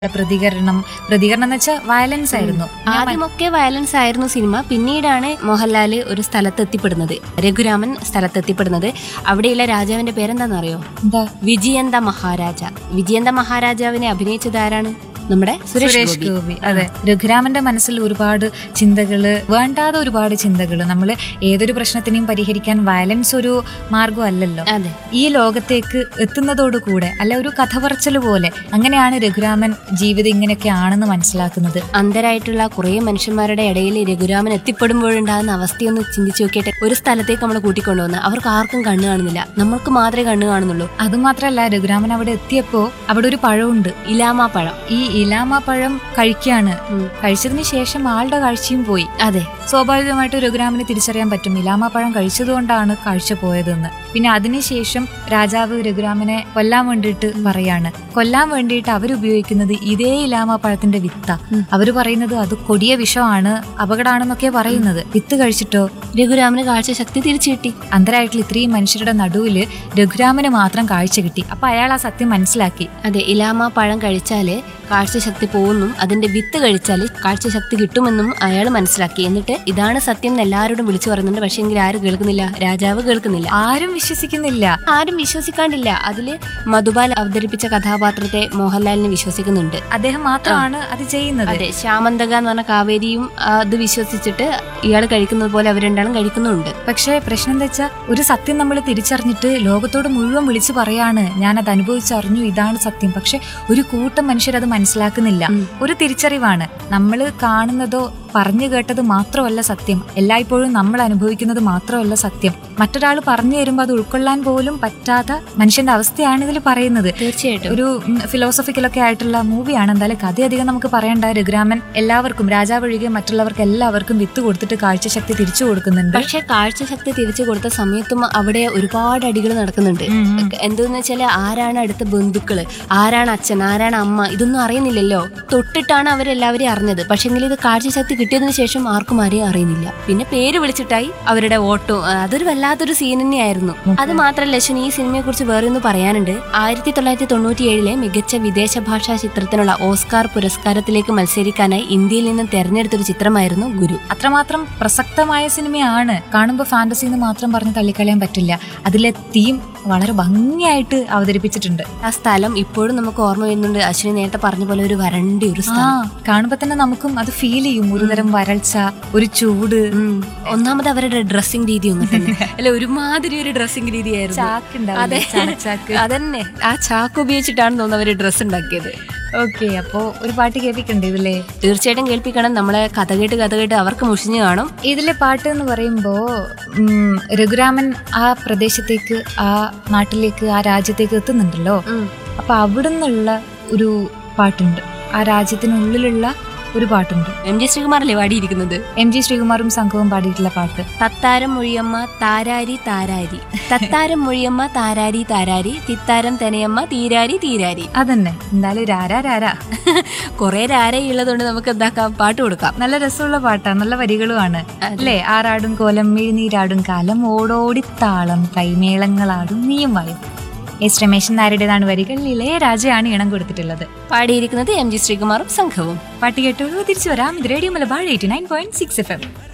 പ്രതികരണം പ്രതികരണം എന്ന് വെച്ചാൽ വയലൻസ് ആയിരുന്നു ഞാൻ മ- ആദ്യമൊക്കെ വയലൻസ് ആയിരുന്നു സിനിമ പിന്നീടാണ് മോഹൻലാൽ ഒരു സ്ഥലത്ത് എത്തിപ്പെടുന്നത് രഘുരാമൻ സ്ഥലത്ത് എത്തിപ്പെടുന്നത് അവിടെയുള്ള രാജാവിന്റെ പേരെന്താണെന്നറിയോ എന്താ വിജയന്ത മഹാരാജ വിജയന്ത മഹാരാജാവിനെ അഭിനയിച്ചത് ആരാണ് നമ്മുടെ സുരേഷ് സുരേഷ് ഗോപി ഗോപി അതെ രഘുരാമന്റെ മനസ്സിൽ ഒരുപാട് ചിന്തകള് വേണ്ടാതെ ഒരുപാട് ചിന്തകള് നമ്മൾ ഏതൊരു പ്രശ്നത്തിനെയും പരിഹരിക്കാൻ വയലൻസ് ഒരു മാർഗമല്ലല്ലോ അതെ ഈ ലോകത്തേക്ക് എത്തുന്നതോടുകൂടെ അല്ല ഒരു കഥ പറച്ചൽ പോലെ അങ്ങനെയാണ് രഘുരാമൻ ജീവിതം ഇങ്ങനെയൊക്കെ ആണെന്ന് മനസ്സിലാക്കുന്നത് അന്ധരായിട്ടുള്ള കുറേ മനുഷ്യന്മാരുടെ ഇടയിൽ രഘുരാമൻ എത്തിപ്പെടുമ്പോഴുണ്ടാകുന്ന അവസ്ഥയൊന്ന് ചിന്തിച്ചു നോക്കിയിട്ട് ഒരു സ്ഥലത്തേക്ക് നമ്മൾ കൂട്ടിക്കൊണ്ടുവന്ന് അവർക്ക് ആർക്കും കണ്ണു കാണുന്നില്ല നമ്മൾക്ക് മാത്രമേ കണ്ണു കാണുന്നുള്ളൂ അതുമാത്രല്ല രഘുരാമൻ അവിടെ എത്തിയപ്പോ അവിടെ ഒരു പഴമുണ്ട് ഇലാമ പഴം ഈ ഇലാമ പഴം കഴിക്കാണ് ഉം. കഴിച്ചതിന് ശേഷം ആളുടെ കാഴ്ചയും പോയി അതെ സ്വാഭാവികമായിട്ട് രഘുരാമന് തിരിച്ചറിയാൻ പറ്റും ഇലാമ പഴം കഴിച്ചതുകൊണ്ടാണ് കാഴ്ച പോയതെന്ന് പിന്നെ അതിനുശേഷം രാജാവ് രഘുരാമനെ കൊല്ലാൻ വേണ്ടിയിട്ട് പറയാണ് കൊല്ലാൻ വേണ്ടിയിട്ട് അവരുപയോഗിക്കുന്നത് ഇതേ ഇലാമ പഴത്തിന്റെ വിത്ത ഉം. അവര് പറയുന്നത് അത് കൊടിയ വിഷമാണ് അപകടമാണെന്നൊക്കെ പറയുന്നത് വിത്ത് കഴിച്ചിട്ടോ രഘുരാമന് കാഴ്ചശക്തി തിരിച്ചു കിട്ടി അന്തരായിട്ടുള്ള ഇത്രയും മനുഷ്യരുടെ നടുവില് രഘുരാമന് മാത്രം കാഴ്ച കിട്ടി അപ്പൊ അയാൾ ആ സത്യം മനസ്സിലാക്കി അതെ ഇലാമ പഴം കഴിച്ചാല് കാഴ്ചശക്തി പോകുന്നും അതിന്റെ വിത്ത് കഴിച്ചാൽ കാഴ്ചശക്തി കിട്ടുമെന്നും അയാൾ മനസ്സിലാക്കി എന്നിട്ട് ഇതാണ് സത്യം എന്ന് എല്ലാവരോടും വിളിച്ചു പറയുന്നുണ്ട് പക്ഷെ എങ്കിൽ ആരും കേൾക്കുന്നില്ല രാജാവ് കേൾക്കുന്നില്ല ആരും വിശ്വസിക്കുന്നില്ല ആരും വിശ്വസിക്കാണ്ടില്ല അതില് മധുബാൽ അവതരിപ്പിച്ച കഥാപാത്രത്തെ മോഹൻലാലിനെ വിശ്വസിക്കുന്നുണ്ട് അദ്ദേഹം മാത്രമാണ് അത് ചെയ്യുന്നത് അതെ ശ്യാമന്തക എന്ന് പറഞ്ഞ കാവേരിയും ആ, അത് വിശ്വസിച്ചിട്ട് ഇയാൾ കഴിക്കുന്നത് പോലെ അവർ രണ്ടാളും കഴിക്കുന്നുണ്ട് പക്ഷേ പ്രശ്നം എന്താ വെച്ചാൽ ഒരു സത്യം നമ്മൾ തിരിച്ചറിഞ്ഞിട്ട് ലോകത്തോട് മുഴുവൻ വിളിച്ചു പറയാണ് ഞാനത് അനുഭവിച്ചറിഞ്ഞു ഇതാണ് സത്യം പക്ഷെ ഒരു കൂട്ടം മനുഷ്യരത് മനസ്സിലാക്കുന്നില്ല ഉം. ഒരു തിരിച്ചറിവാണ് നമ്മൾ കാണുന്നതോ പറഞ്ഞു കേട്ടത് മാത്രമല്ല സത്യം എല്ലായ്പ്പോഴും നമ്മൾ അനുഭവിക്കുന്നത് മാത്രമല്ല സത്യം മറ്റൊരാൾ പറഞ്ഞു തരുമ്പോൾ അത് ഉൾക്കൊള്ളാൻ പോലും പറ്റാത്ത മനുഷ്യന്റെ അവസ്ഥയാണ് ഇതിൽ പറയുന്നത് തീർച്ചയായിട്ടും ഒരു ഫിലോസഫിക്കലൊക്കെ ആയിട്ടുള്ള മൂവിയാണ് എന്തായാലും കഥയധികം നമുക്ക് പറയണ്ട രഘുരാമൻ എല്ലാവർക്കും രാജാവ് ഒഴികെ മറ്റുള്ളവർക്ക് എല്ലാവർക്കും വിത്ത് കൊടുത്തിട്ട് കാഴ്ചശക്തി തിരിച്ചു കൊടുക്കുന്നുണ്ട് പക്ഷെ കാഴ്ചശക്തി തിരിച്ചു കൊടുത്ത സമയത്തും അവിടെ ഒരുപാട് അടികൾ നടക്കുന്നുണ്ട് ഉം, ഉം. എന്തെന്ന് വെച്ചാല് ആരാണ് അടുത്ത ബന്ധുക്കള് ആരാണ് അച്ഛൻ ആരാണ് അമ്മ ഇതൊന്നും അറിയുന്നില്ലല്ലോ തൊട്ടിട്ടാണ് അവരെല്ലാവരെയും അറിഞ്ഞത് പക്ഷെങ്കിൽ ഇത് കാഴ്ചശക്തി കിട്ടിയതിന് ശേഷം ആർക്കും ആരെയും അറിയുന്നില്ല പിന്നെ പേര് വിളിച്ചിട്ടായി അവരുടെ ഓട്ടോ അതൊരു വല്ലാത്തൊരു സീൻ തന്നെയായിരുന്നു അത് മാത്രമല്ല അശ്വിൻ ഈ സിനിമയെ കുറിച്ച് വേറെ ഒന്ന് പറയാനുണ്ട് ആയിരത്തി തൊള്ളായിരത്തി തൊണ്ണൂറ്റി ഏഴിലെ മികച്ച വിദേശ ഭാഷാ ചിത്രത്തിനുള്ള ഓസ്കാർ പുരസ്കാരത്തിലേക്ക് മത്സരിക്കാനായി ഇന്ത്യയിൽ നിന്ന് തെരഞ്ഞെടുത്തൊരു ചിത്രമായിരുന്നു ഗുരു അത്രമാത്രം പ്രസക്തമായ സിനിമയാണ് കാണുമ്പോൾ ഫാന്റസി എന്ന് മാത്രം പറഞ്ഞ് തള്ളിക്കളയാൻ പറ്റില്ല അതിലെ തീം വളരെ ഭംഗിയായിട്ട് അവതരിപ്പിച്ചിട്ടുണ്ട് ആ സ്ഥലം ഇപ്പോഴും നമുക്ക് ഓർമ്മ വരുന്നുണ്ട് അശ്വിനി നേരത്തെ പറഞ്ഞ പോലെ ഒരു വരണ്ട ഒരു ആ സ്ഥലം കാണുമ്പോ തന്നെ നമുക്കും അത് ഫീൽ ചെയ്യും ഒരുതരം വരൾച്ച ഒരു ചൂട് ഉം. ഒന്നാമത് അവരുടെ ഡ്രസ്സിംഗ് രീതി ഒന്നും തന്നെ അല്ല ഒരുമാതിരി ഒരു ഡ്രസ്സിംഗ് രീതിയായിരുന്നു ചാക്കുണ്ടാവില്ലേ? ചാക്ക്. അതന്നെ ആ ചാക്ക് ഉപയോഗിച്ചിട്ടാണ് തോന്നുന്നു അവര് ഡ്രസ്സ് ഉണ്ടാക്കിയത് ഓക്കെ അപ്പോ ഒരു പാട്ട് കേൾപ്പിക്കണ്ടേ ഇതിലെ തീർച്ചയായിട്ടും കേൾപ്പിക്കണം നമ്മളെ കഥ കേട്ട് കഥ കേട്ട് അവർക്ക് മുഷിഞ്ഞു കാണും ഇതിലെ പാട്ട് എന്ന് പറയുമ്പോ ഉം, രഘുരാമൻ ആ പ്രദേശത്തേക്ക് ആ നാട്ടിലേക്ക് ആ രാജ്യത്തേക്ക് എത്തുന്നുണ്ടല്ലോ ഉം. അപ്പൊ അവിടുന്നുള്ള ഒരു പാട്ടുണ്ട് ആ രാജ്യത്തിനുള്ളിലുള്ള ഒരു പാട്ടുണ്ട് എം ജി ശ്രീകുമാറല്ലേ പാടിയിരിക്കുന്നത് എം ജി ശ്രീകുമാറും സംഘവും പാടിയിട്ടുള്ള പാട്ട് തത്താരം മൊഴിയമ്മ താരാരി താരാരി തത്താരം മൊഴിയമ്മ താരാരി താരാരി തിത്താരം തനയമ്മ തീരാരി തീരാരി അതന്നെ എന്തായാലും രാരാ രാരാ കുറെ രാരയുള്ളതുകൊണ്ട് നമുക്ക് എന്താക്കാം പാട്ട് കൊടുക്കാം നല്ല രസമുള്ള പാട്ടാണ് നല്ല വരികളുമാണ് അല്ലേ ആറാടും കോലം മിഴുനീരാടും കാലം ഓടോടി താളം കൈമേളങ്ങളാടും നീയും വായും എസ് രമേശൻ നായരുടേതാണ് വരികൾ ഇളയ രാജയാണ് ഇണം കൊടുത്തിട്ടുള്ളത് പാടിയിരിക്കുന്നത് എം ജി ശ്രീകുമാറും സംഘവും പാട്ട് കേട്ടോളൂ തിരിച്ചു വരാം ഇത് radio Malabar eighty nine point six F M